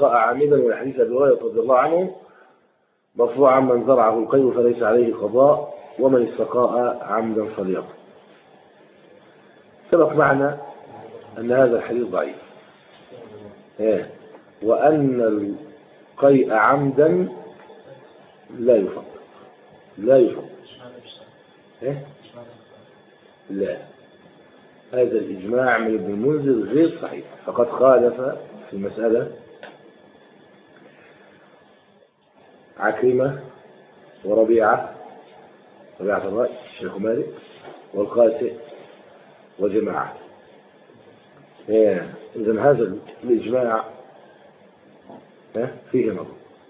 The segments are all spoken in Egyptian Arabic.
السقاء عامدا والحديث أبي هريرة رضي الله عنه مرفوعا من زرعه القيء فليس عليه قضاء ومن السقاء عمدا فليقض سبق معنا أن هذا الحديث ضعيف إيه؟ وأن القيء عمدا لا يفضل لا يفضل إيه؟ لا هذا الإجماع من ابن المنذر غير صحيح فقد خالف في المسألة عكرمة وربيعة ربيعة الرأي الشيخ مالك والقاسئ وجماعة إيه، إذا هذا الإجماع فيه نظر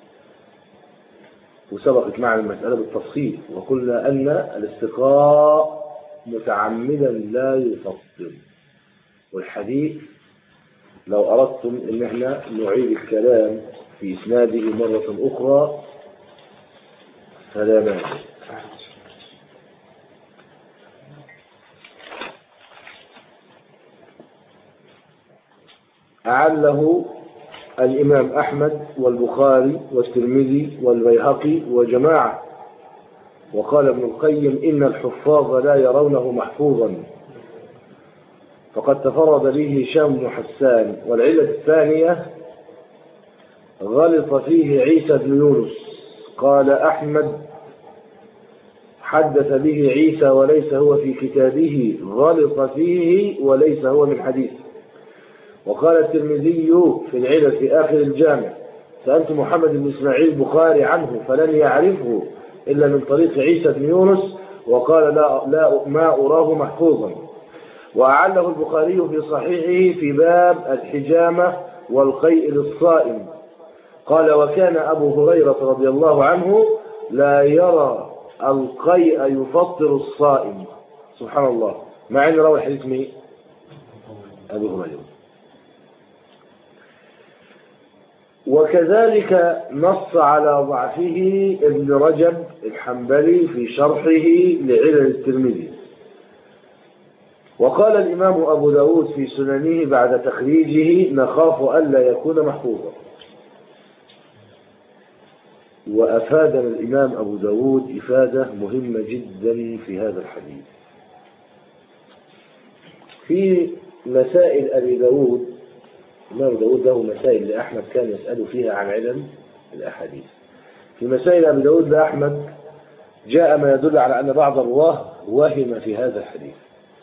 وسبقت معنا المسألة بالتفصيل وقلنا أن الاستقاء متعمدا لا يفضل والحديث لو أردتم أن احنا نعيد الكلام في إسناده مرة أخرى فلا مانع أعله الإمام أحمد والبخاري والترمذي والبيهقي وجماعة وقال ابن القيم إن الحفاظ لا يرونه محفوظا فقد تفرد به هشام بن حسان والعلة الثانية غلط فيه عيسى بن يونس قال أحمد حدث به عيسى وليس هو في كتابه غلط فيه وليس هو من حديث وقال الترمذي في العلة في آخر الجامع سألت محمد بن إسماعيل البخاري عنه فلم يعرفه إلا من طريق عيسى بن يونس وقال لا, لا ما أراه محفوظا وأعله البخاري في صحيحه في باب الحجامة والقيء للصائم قال وكان أبو هريرة رضي الله عنه لا يرى القيء يفطر الصائم سبحان الله مع أن روى الحديث مين أبو هريرة وكذلك نص على ضعفه ابن رجب الحنبلي في شرحه لعلل الترمذي وقال الإمام أبو داود في سننه بعد تخريجه نخاف ألا يكون محفوظا وأفادنا الإمام أبو داود إفادة مهمة جدا في هذا الحديث في مسائل أبي داود الإمام داود له مسائل لأحمد كان يسأل فيها عن علم الأحاديث في مسائل أبي داود لأحمد جاء ما يدل على أن بعض الرواه وهم في هذا الحديث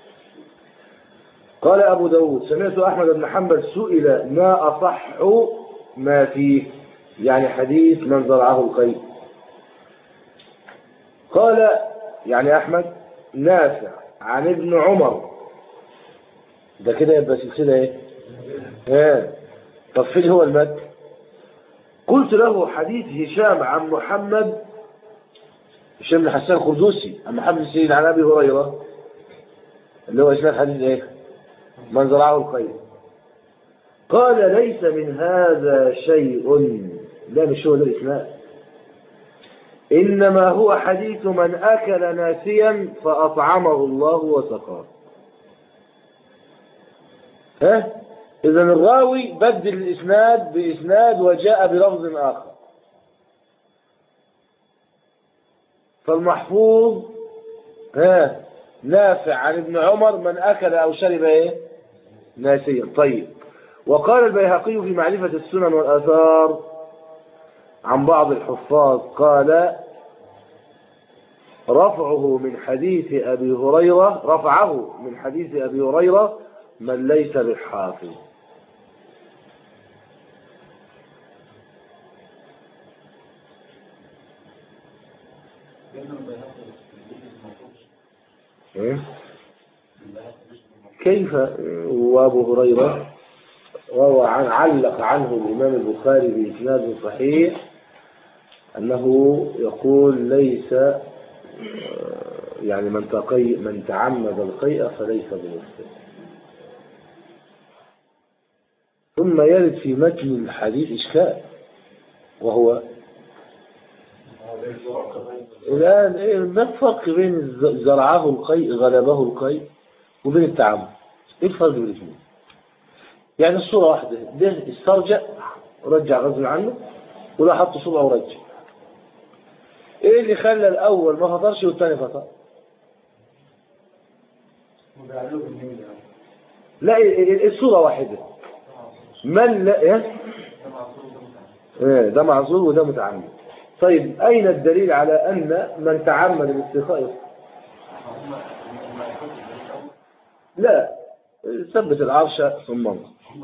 قال أبو داود سمعت أحمد بن حنبل سئل ما أصح ما فيه يعني حديث من زرعه القيد قال يعني أحمد نافع عن ابن عمر ده كده يبقى سلسلة ايه ايه طب فين هو المد قلت له حديث هشام عن محمد هشام بن حسان الخردوسي عن محمد السيد عن ابي هريره اللي هو اسناد حديث ايه من زرعه الخير قال ليس من هذا شيء لا مش هو ده الاسناد انما هو حديث من اكل ناسيا فاطعمه الله وسقاه ها إذا الراوي بدل الإسناد بإسناد وجاء بلفظ آخر فالمحفوظ ها نافع عن ابن عمر من أكل أو شرب إيه ناسيا طيب وقال البيهقي في معرفة السنن والآثار عن بعض الحفاظ قال رفعه من حديث أبي هريرة رفعه من حديث أبي هريرة من ليس بالحافظ إيه؟ كيف وابو هريرة روى عن علق عنه الإمام البخاري بإسناد صحيح أنه يقول ليس يعني من تقي من تعمد القيء فليس بمسلم ثم يرد في متن الحديث إشكال وهو الآن إيه ما الفرق بين زرعه القيء غلبه القيء وبين التعمد إيه الفرق بين الاثنين؟ يعني الصورة واحدة ده استرجع ورجع غزل عنه وده حط صبعه ورجع ايه اللي خلى الاول ما فطرش والثاني فطر لا الصورة واحدة من لا إيه؟ إيه ده معذور وده متعمد طيب أين الدليل على أن من تعمد الاستخاء لا ثبت العرش ثم انظر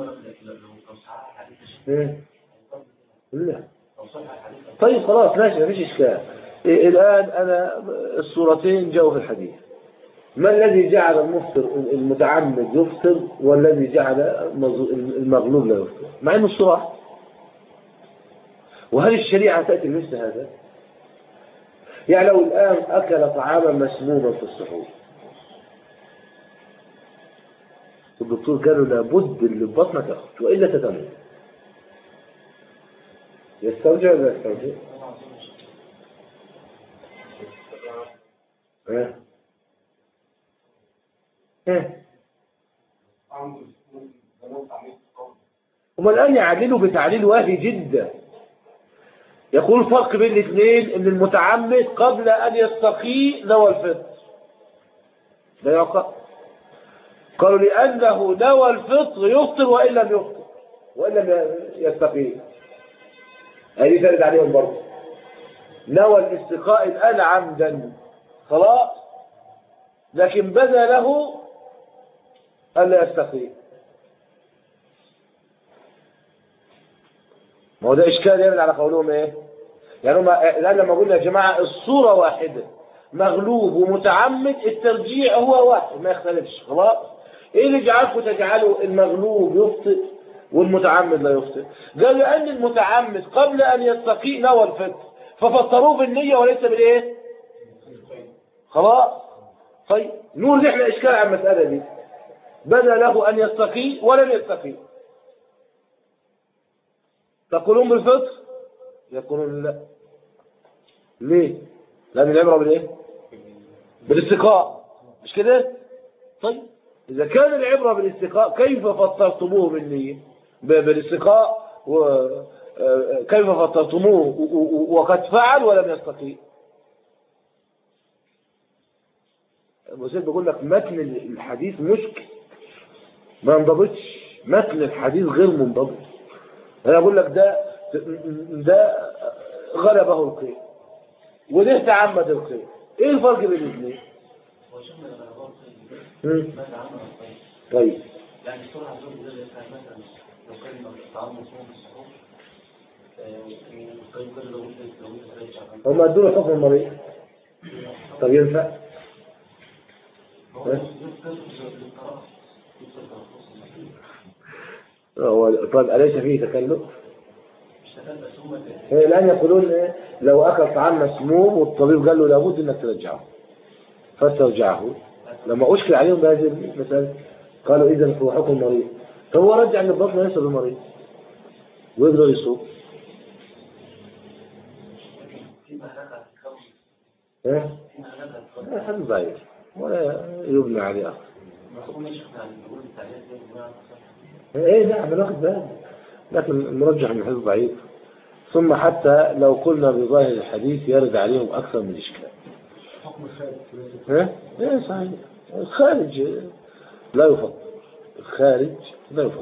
إيه؟ لا طيب خلاص ماشي مفيش إشكال إيه الآن أنا الصورتين جاءوا في الحديث ما الذي جعل المفطر المتعمد يفطر والذي جعل المغلوب لا يفطر مع انه الصراحة وهل الشريعة تأتي مثل هذا يعني لو الآن أكل طعاما مسموما في السحور الدكتور قال له لابد اللي بطنك ياخذ وإلا تتموت يسترجع ولا يسترجع؟ ايه ايه هم الآن يعللوا بتعليل واهي جدا يقول الفرق بين الاثنين ان المتعمد قبل ان يستقي نوى الفطر لا يقع قالوا لأنه نوى الفطر يفطر وإن لم يفطر وإن لم يستقي هذه ترد عليهم برضه نوى الاستقاء الآن عمدا خلاص لكن بدا له ألا يستقيم ما هو ده إشكال يعمل على قولهم إيه يعني هم الآن لما قلنا يا جماعة الصورة واحدة مغلوب ومتعمد الترجيع هو واحد ما يختلفش خلاص إيه اللي جعلكم تجعلوا المغلوب يخطئ والمتعمد لا يخطئ قالوا لأن المتعمد قبل أن يستقي نوى الفطر ففطروه بالنية وليس بالإيه خلاص طيب نور احنا إشكال على المسألة دي بدا له أن يستقي ولم يستقي تقولون بالفطر يقولون لا ليه لأن العبرة بالإيه بالاستقاء مش كده طيب إذا كان العبرة بالاستقاء كيف فطرتموه بالنية بالاستقاء وكيف فطرتموه وقد فعل ولم يستقي المسيد بيقول لك متن الحديث مشكل ما انضبطش متن الحديث غير منضبط انا اقول لك ده ده غلبه القيل وده تعمد القيل ايه الفرق بين الاثنين طيب يعني السرعه زوج ده مثلا لو كان الطعام مصنوع في السحور هم ادوا له حكم المريض طب ينفع هو طيب أليس فيه تكلف الآن يقولون لو أكل طعام مسموم والطبيب قال له لابد أنك ترجعه فاسترجعه لما أشكل عليهم بهذه المسألة قالوا إذا هو حكم مريض فهو رجع أن البطن ليس بمريض ويقدر يصوم ايه حد ضعيف ولا يبنى عليه أخر ايه لا بناخد بالك لكن المرجح من حيث ضعيف ثم حتى لو قلنا بظاهر الحديث يرد عليهم أكثر من إشكال ايه ايه صحيح الخارج لا يفضل الخارج لا يفضل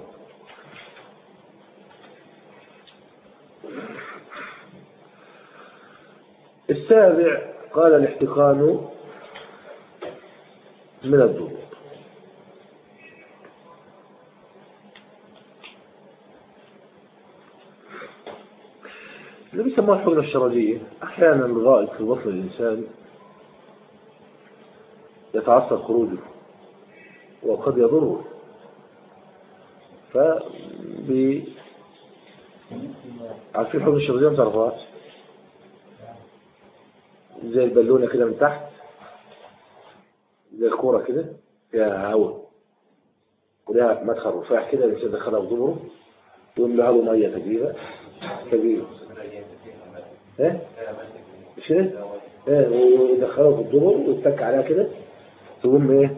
السابع قال الاحتقان من الضروب اللي بيسموها الحقنة الشرجية أحيانا الغائط في بطن الإنسان يتعثر خروجه وقد يضره ف عارفين الحقنة الشرجية ما تعرفهاش زي البالونة كده من تحت زي الكورة كده فيها هواء ولها مدخل رفيع كده الإنسان يدخلها في ضمره ويملأها له مية تجريبة كبيرة ايه مش كده ايه ويدخلها في الضمر ويتك عليها كده تقوم ايه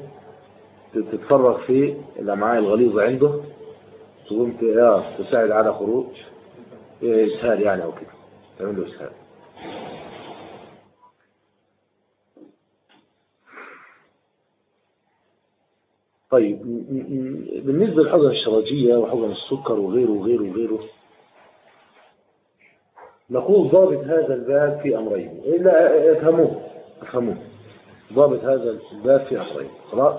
تتفرغ في الأمعاء الغليظة عنده تقوم تساعد على خروج إسهال يعني أو كده تعمل له إسهال طيب بالنسبة للحجن الشرجية وحجن السكر وغيره وغيره وغيره نقول ضابط هذا الباب في أمرين لا افهموه افهموه ضابط هذا الباب في أمرين خلاص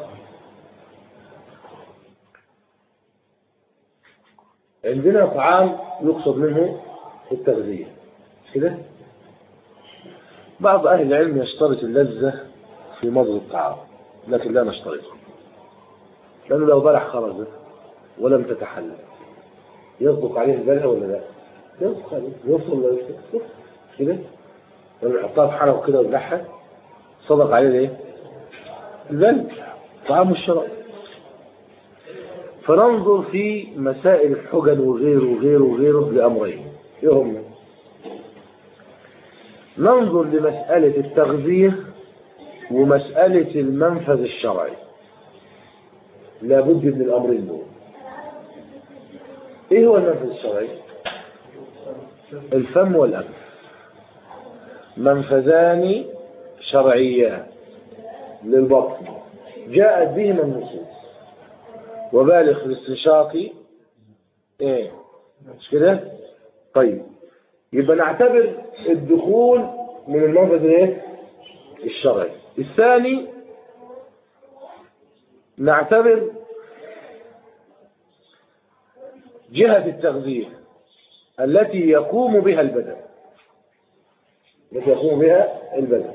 عندنا طعام يقصد منه التغذية كده بعض أهل العلم يشترط اللذة في مضغ الطعام لكن لا نشترطه لأنه لو بلح خرجت ولم تتحلل يصدق عليه البلح ولا لا؟ يصدق عليه يوصل ولا يوصل كده لما يحطها في حلقه كده ويبلعها صدق عليه الايه؟ البلح طعام الشراب فننظر في مسائل الحجن وغيره وغيره وغيره لأمرين ايه هم؟ ننظر لمسألة التغذية ومسألة المنفذ الشرعي لابد من الأمرين دول ايه هو المنفذ الشرعي الفم والأنف منفذان شرعيان للبطن جاءت بهما النصوص وبالغ في الاستنشاق ايه مش كده طيب يبقى نعتبر الدخول من المنفذ الايه الشرعي الثاني نعتبر جهة التغذية التي يقوم بها البدن التي يقوم بها البدن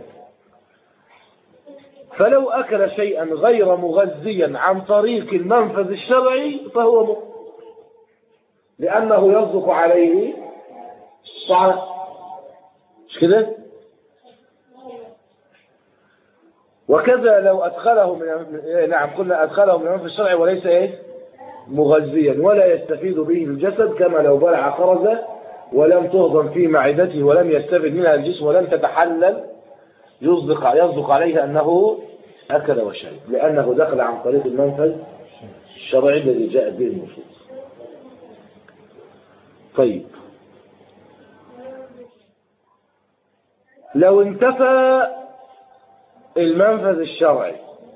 فلو أكل شيئا غير مغذيا عن طريق المنفذ الشرعي فهو مؤمن لأنه يصدق عليه طعام مش كده وكذا لو أدخله من نعم قلنا أدخله من المنفذ الشرعي وليس إيه مغذيا ولا يستفيد به الجسد كما لو بلع خرزة ولم تهضم في معدته ولم يستفد منها الجسم ولم تتحلل يصدق يصدق عليه أنه أكل وشرب لأنه دخل عن طريق المنفذ الشرعي الذي جاءت به النصوص طيب لو انتفى المنفذ الشرعي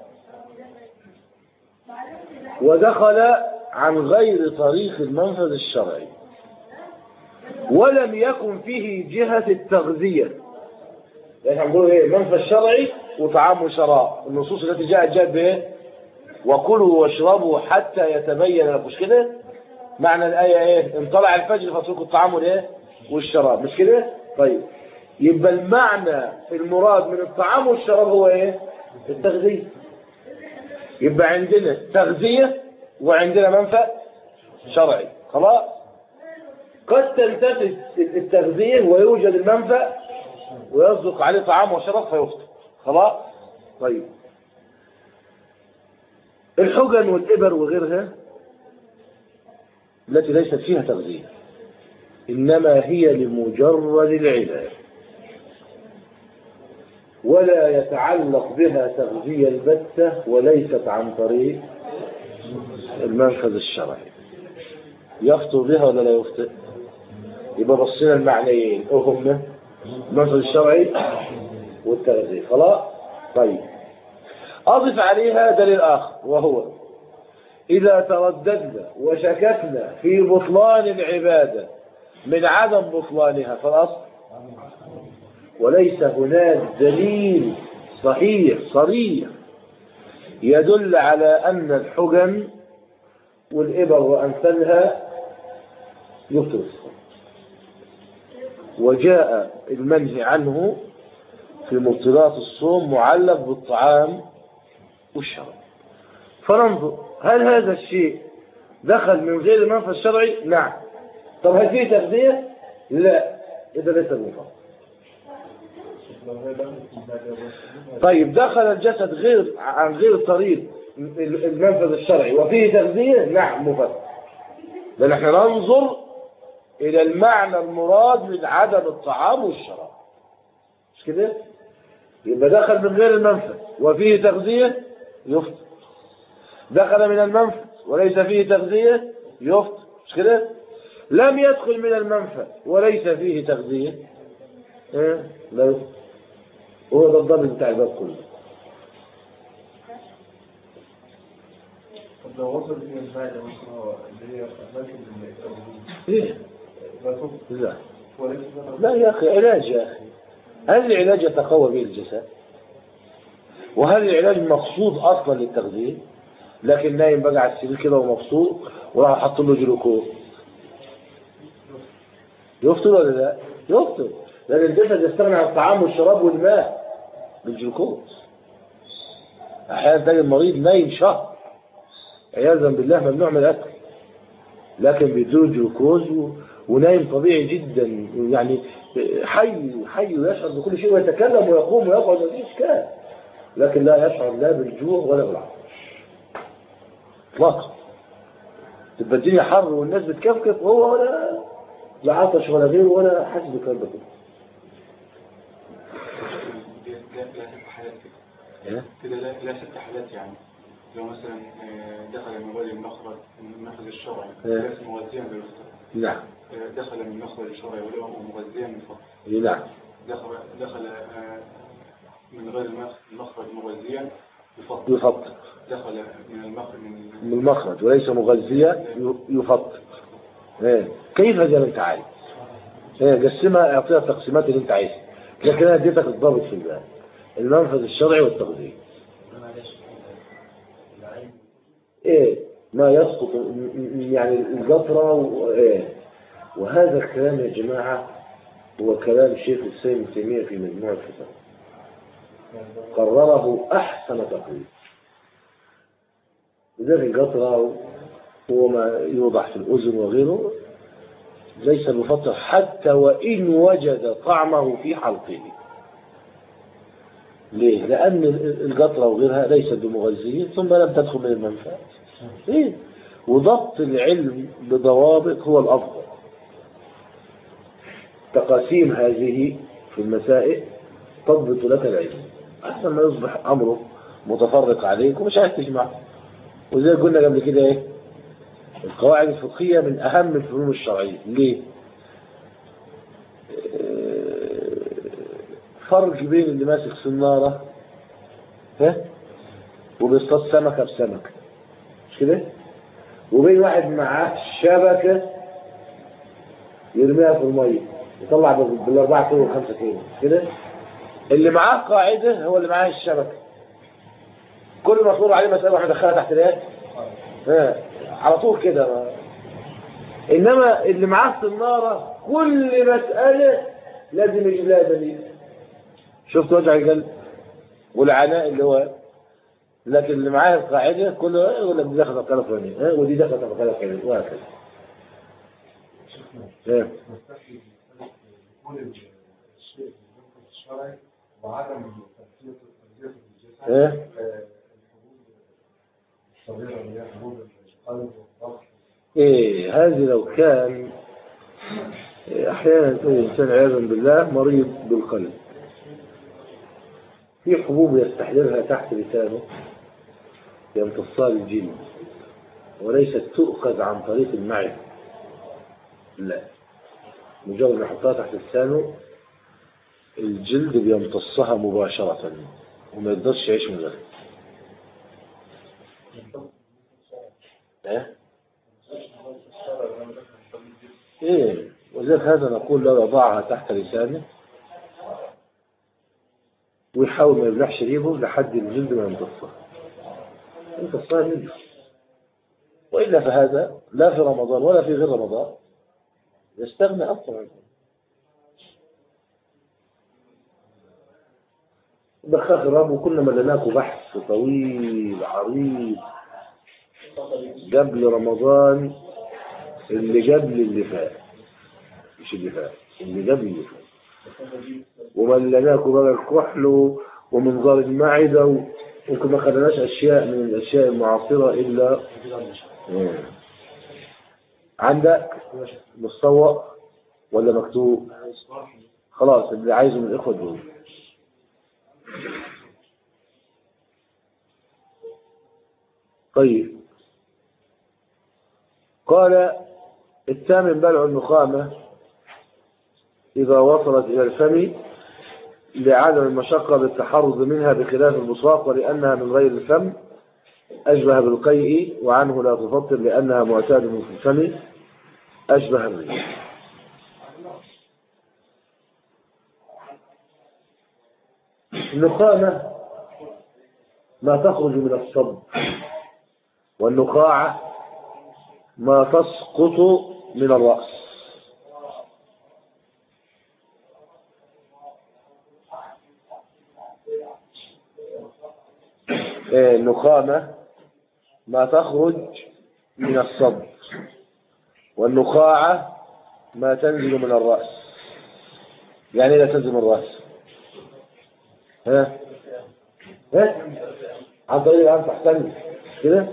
ودخل عن غير طريق المنفذ الشرعي ولم يكن فيه جهة التغذية يعني هنقول ايه منفذ شرعي وطعام وشراب النصوص التي جاءت جاءت بايه وكلوا واشربوا حتى يتبين لكم مش كده معنى الآية ايه ان طلع الفجر فاتركوا الطعام والايه والشراب مش كده طيب يبقى المعنى المراد من الطعام والشراب هو ايه التغذية يبقى عندنا تغذية وعندنا منفع شرعي خلاص قد تنتفي التغذية ويوجد المنفع ويصدق عليه طعام وشراب فيفطر خلاص طيب الحجن والإبر وغيرها التي ليست فيها تغذية إنما هي لمجرد العلاج ولا يتعلق بها تغذية البتة وليست عن طريق المنفذ الشرعي يفطر بها ولا لا يفطر يبقى بصينا المعنيين هم المنفذ الشرعي والتغذية خلاص طيب أضف عليها دليل آخر وهو إذا ترددنا وشككنا في بطلان العبادة من عدم بطلانها فالأصل وليس هناك دليل صحيح صريح يدل على أن الحجن والإبر وأمثالها يفطر وجاء المنهي عنه في مبطلات الصوم معلق بالطعام والشراب فننظر هل هذا الشيء دخل من غير المنفى الشرعي نعم طب هل فيه تغذية لا إذا ليس المفضل طيب دخل الجسد غير عن غير طريق المنفذ الشرعي وفيه تغذية نعم مفضل بل احنا ننظر إلى المعنى المراد من عدم الطعام والشراب مش كده يبقى دخل من غير المنفذ وفيه تغذية يفطر دخل من المنفذ وليس فيه تغذية يفطر مش كده لم يدخل من المنفى وليس فيه تغذية إيه؟ لا يدخل هو ده الضابط بتاع الباب كله طب لو وصل إلى المعدة مثلا اللي هي أماكن التوجيه إيه؟ لا تبقى لا وليس لا يا أخي علاج يا أخي هل العلاج يتقوى به الجسد وهل العلاج مقصود أصلا للتغذية لكن نايم بقى على السرير كده ومبسوط وراح حط له جلوكوز يفطر ولا لا يفطر لأن الجسد يستغني عن الطعام والشراب والماء بالجلوكوز أحيانا تلاقي المريض نايم شهر عياذا بالله ممنوع من الأكل لكن بيدوه جلوكوز و... ونايم طبيعي جدا يعني حي حي ويشعر بكل شيء ويتكلم ويقوم ويقعد ما فيش إشكال لكن لا يشعر لا بالجوع ولا بالعطش اطلاقا تبقى الدنيا حر والناس بتكفكف وهو ولا لا عطش ولا غيره ولا حاسس بالكلام ده كله لا لا ست حالات كده إيه؟ كده لا لا ست حالات يعني لو مثلا آه، دخل من وادي المخرج من المخرج الشرعي إيه. ليس مغذيا بالفطر نعم آه، دخل من المخرج الشرعي ولو مغذيا بالفطر إيه نعم دخل دخل آه، من غير المخ- المخرج مغذيا بفطر يفطر دخل من المخرج من من المخرج وليس مغذيا ي- يفطر إيه؟ كيف زي ما انت عايز إيه قسمها اعطيها التقسيمات اللي انت عايزها لكن انا اديتك الضابط في البال المنفذ الشرعي والتغذية ايه ما يسقط م- م- يعني القطرة و- إيه وهذا الكلام يا جماعة هو كلام شيخ الإسلام ابن تيمية في مجموع الفتاوى قرره أحسن تقرير لذلك القطرة هو ما يوضع في الأذن وغيره ليس بفطر حتى وإن وجد طعمه في حلقه ليه؟ لأن القطرة وغيرها ليست بمغذية ثم لم تدخل من المنفعة إيه؟ وضبط العلم بضوابط هو الأفضل تقاسيم هذه في المسائل تضبط لك العلم أحسن ما يصبح أمره متفرق عليك ومش عايز تجمع وزي ما قلنا قبل كده إيه القواعد الفقهية من أهم الفنون الشرعية ليه؟ آه، فرق بين اللي ماسك سنارة ها وبيصطاد سمكة بسمكة مش كده؟ وبين واحد معاه شبكة يرميها في المية يطلع بال- بالأربعة كيلو وخمسة كيلو مش كده؟ اللي معاه قاعدة هو اللي معاه الشبكة كل ما تمر عليه مسألة واحد دخلها تحت اليد ها على طول كده ما- إنما اللي معاه النارة كل مسألة لازم يجيب لها دليل شفت وجع القلب والعناء اللي هو لكن اللي معاه القاعدة كله يقول لك دي دخلت القلب فلاني ها ودي دخلت القلب فلاني وهكذا ها يكون الشيء المنفذ الشرعي وعدم تغذية تغذية الجسد إيه؟ آه، الحبوب الصغيرة اللي هي حبوب القلب والضغط ايه هذه لو كان إيه، احيانا تكون الانسان عياذا بالله مريض بالقلب في حبوب يستحضرها تحت لسانه يمتصها الجلد وليست تؤخذ عن طريق المعدة لا مجرد ما يحطها تحت لسانه الجلد بيمتصها مباشرة وما يقدرش يعيش من غيرها إيه؟ ايه ولذلك هذا نقول لو يضعها تحت لسانه ويحاول ما يبلعش ريبه لحد الجلد ما يمتصها يمتصها منه وإلا فهذا لا في رمضان ولا في غير رمضان يستغني أصلا عنه بخاخ الرب وكنا مليناكوا بحث طويل عريض قبل رمضان اللي قبل اللي فات مش اللي فات اللي قبل اللي فات ومليناكوا بقى الكحل ومنظار المعدة و- ويمكن ما خدناش أشياء من الأشياء المعاصرة إلا مم. عندك مصور ولا مكتوب خلاص اللي عايزه من الإخوة دول طيب قال الثامن بلع النخامة إذا وصلت إلى الفم لعدم المشقة بالتحرز منها بخلاف البصاق ولأنها من غير الفم أشبه بالقيء وعنه لا تفطر لأنها معتادة في الفم أشبه الريح النخامة ما تخرج من الصب والنخاعة ما تسقط من الرأس إيه، النخامة ما تخرج من الصب والنخاعة ما تنزل من الرأس يعني إيه لا تنزل من الرأس ها ها عن طريق الأنف أحسن كده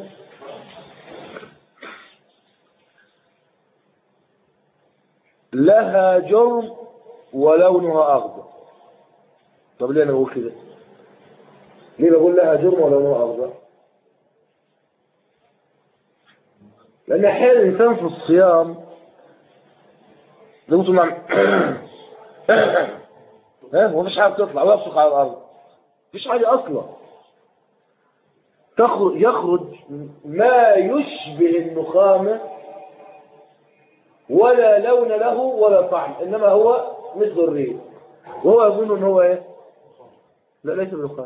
لها جرم ولونها أخضر طب ليه أنا بقول كده ليه بقول لها جرم ولونها أخضر لأن أحيانا الإنسان في الصيام لو مع ها هو مفيش حاجة تطلع ويبصق على الأرض مفيش حاجة أصلا تخرج يخرج ما يشبه النخامة ولا لون له ولا طعم إنما هو مثل الريح وهو يظن أن هو إيه لا ليس بنخامة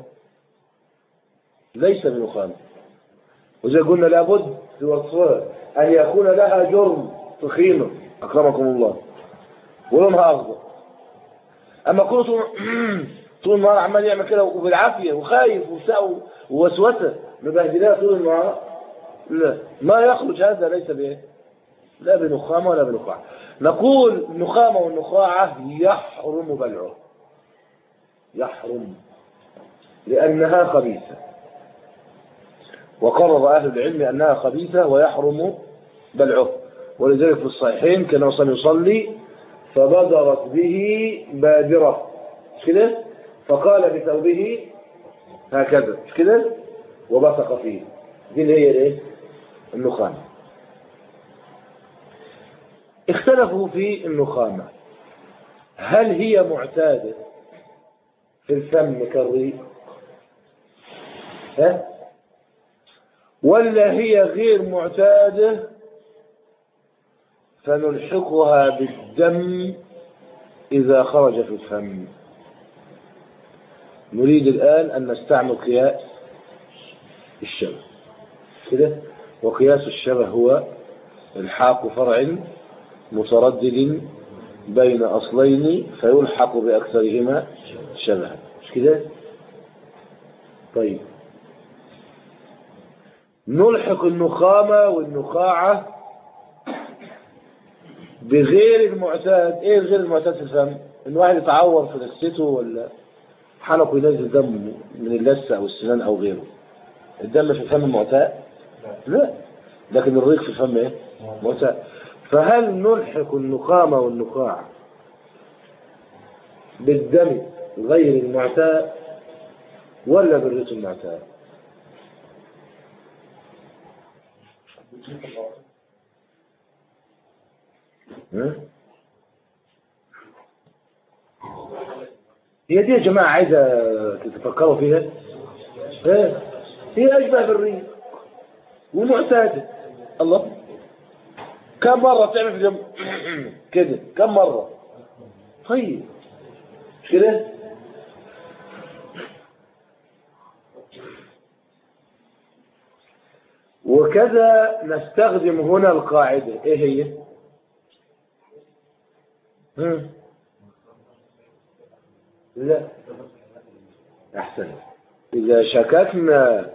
ليس بنخامة وزي قلنا لابد في وصفها أن يكون لها جرم تخينة أكرمكم الله ولونها أخضر أما كل طول طول النهار عمال يعمل كده وبالعافية وخايف وبتاع ووسوسة مبهدلها طول النهار لا ما يخرج هذا ليس بإيه لا بنخامة ولا بنخاعة نقول النخامة والنخاعة يحرم بلعه يحرم لأنها خبيثة وقرر أهل العلم أنها خبيثة ويحرم بلعه ولذلك في الصحيحين كان وصل يصلي فبدرت به بادرة مش كده فقال بثوبه هكذا مش كده وبصق فيه دي اللي هي الايه النخامة اختلفوا في النخامة هل هي معتادة في الفم كالريق ها ولا هي غير معتادة فنلحقها بالدم إذا خرج في الفم نريد الآن أن نستعمل قياس الشبه كده وقياس الشبه هو الحاق فرع متردد بين أصلين فيلحق بأكثرهما شبها مش كده طيب نلحق النخامة والنخاعة بغير المعتاد ايه غير المعتاد في الفم ان واحد يتعور في لسته ولا حلقه ينزل دم من اللثة او السنان او غيره الدم في الفم معتاد لا لكن الريق في الفم ايه معتاد فهل نلحق النخامة والنخاع بالدم غير المعتاد ولا بالريق المعتاد ها؟ هي دي يا جماعة عايزة تتفكروا فيها ها؟ هي أشبه بالريق ومعتادة الله كم مرة تعمل في جنب كده كم مرة طيب مش كده وكذا نستخدم هنا القاعدة ايه هي هم؟ لا احسن اذا شككنا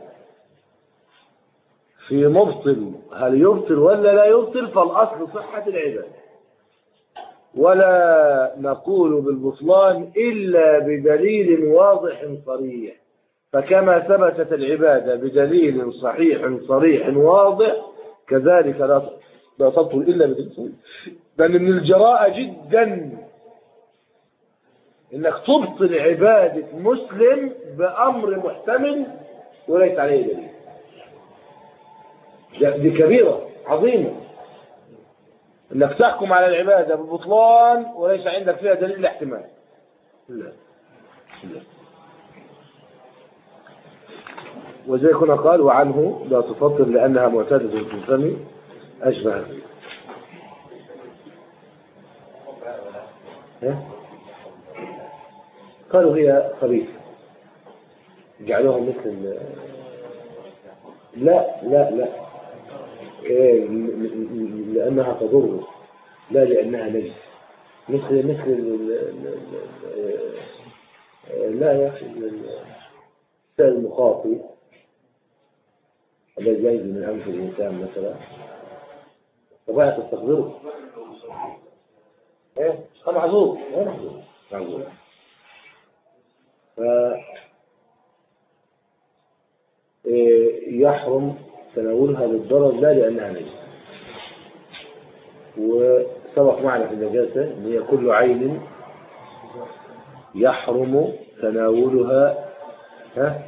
في مبطل هل يبطل ولا لا يبطل فالاصل صحة العبادة ولا نقول بالبطلان إلا بدليل واضح صريح فكما ثبتت العبادة بدليل صحيح صريح واضح كذلك لا لا تبطل إلا بدليل بل من الجراءة جدا انك تبطل عبادة مسلم بأمر محتمل وليس عليه دليل دي كبيرة عظيمة انك تحكم على العبادة ببطلان وليس عندك فيها دليل الاحتمال لا لا وزي كنا قال وعنه لا تفطر لأنها معتادة في الفم أشبه ها؟ قالوا هي خبيثة جعلوها مثل ال- لا لا لا إيه، ل- ل- لأنها تضر لا لأنها نجس مثل مثل ال- ال- ال- ال- لا يا أخي ال- السائل المخاطي الذي ينزل من أنف الإنسان مثلا طبيعة تستخدره ايه هذا معذور ايه معذور معذور ف إيه، يحرم تناولها للضرر لا لأنها نجس وسبق معنا في النجاسة أن هي كل عين يحرم تناولها ها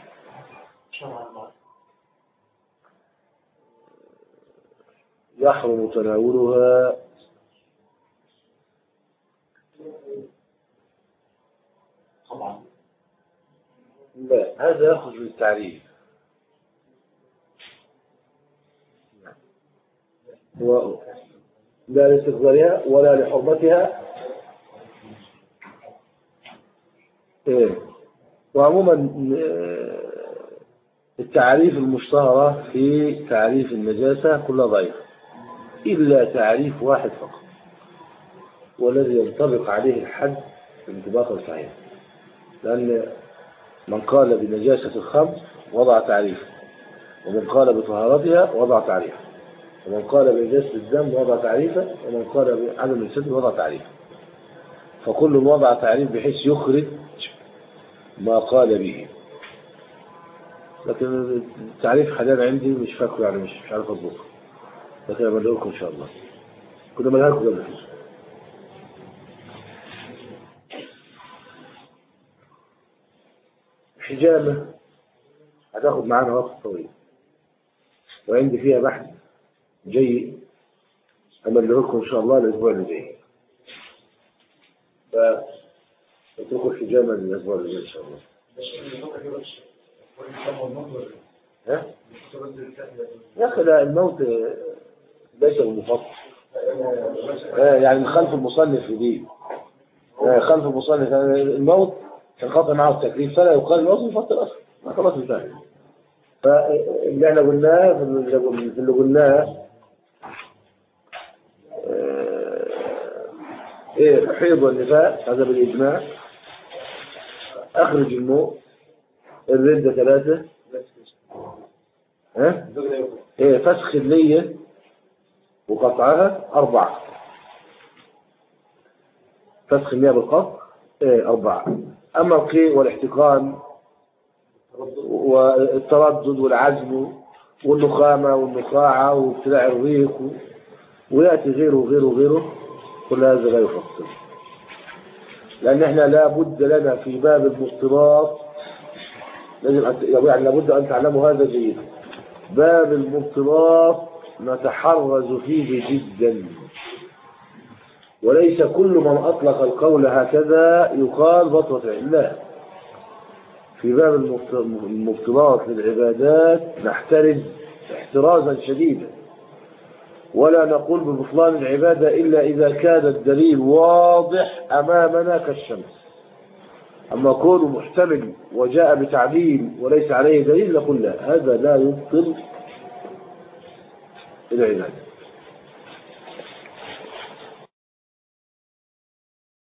يحرم تناولها طبعا لا هذا يخرج من التعريف و... لا لاستقبالها ولا لحرمتها إيه. وعموما آه، التعريف المشتهرة في تعريف النجاسة كلها ضعيفة إلا تعريف واحد فقط والذي ينطبق عليه الحد انطباقا صحيحا لأن من قال بنجاسة الخمر وضع تعريفه ومن قال بطهارتها وضع تعريفه ومن قال بنجاسة الدم وضع تعريفه ومن قال بعدم الستر وضع تعريفه فكل وضع تعريف بحيث يخرج ما قال به لكن التعريف حاليا عندي مش فاكره يعني مش مش عارف اضبطه لكن انا لكم ان شاء الله كنا مالها لكم قبل كده حجامة هتاخد معانا وقت طويل وعندي فيها بحث جيد أمليه لكم إن شاء الله الأسبوع اللي جاي ف اتركوا الحجامة للأسبوع اللي جاي إن شاء الله ها؟ يا أخي لا الموت ليس بالمفضل آه، يعني من خلف المصنف في دي آه، خلف المصنف يعني الموت انقطع معه التكليف فلا يقال الموت مفضل أصلا ما خلاص انتهى فاللي احنا قلناه في اللي- في اللي قلناه آه، ايه الحيض والنفاق هذا بالإجماع أخرج الموت الردة ثلاثة ها؟ ايه فسخ النية وقطعها أربعة فسخ النية بالقطع ايه أربعة أما القيء والاحتقان والتردد والعزم والنخامة والنخاعة وابتلاع الريق و- ويأتي غيره وغيره وغيره كل هذا لا يفصل لأن احنا لا بد لنا في باب المفترات لازم أن يعني لابد أن تعلموا هذا جيدا باب المفترات نتحرز فيه جدا وليس كل من أطلق القول هكذا يقال بطرة لا في باب المفت- المفترات للعبادات نحترز احترازا شديدا ولا نقول ببطلان العبادة إلا إذا كان الدليل واضح أمامنا كالشمس أما كونه محتمل وجاء بتعليل وليس عليه دليل نقول لا هذا لا يبطل العبادة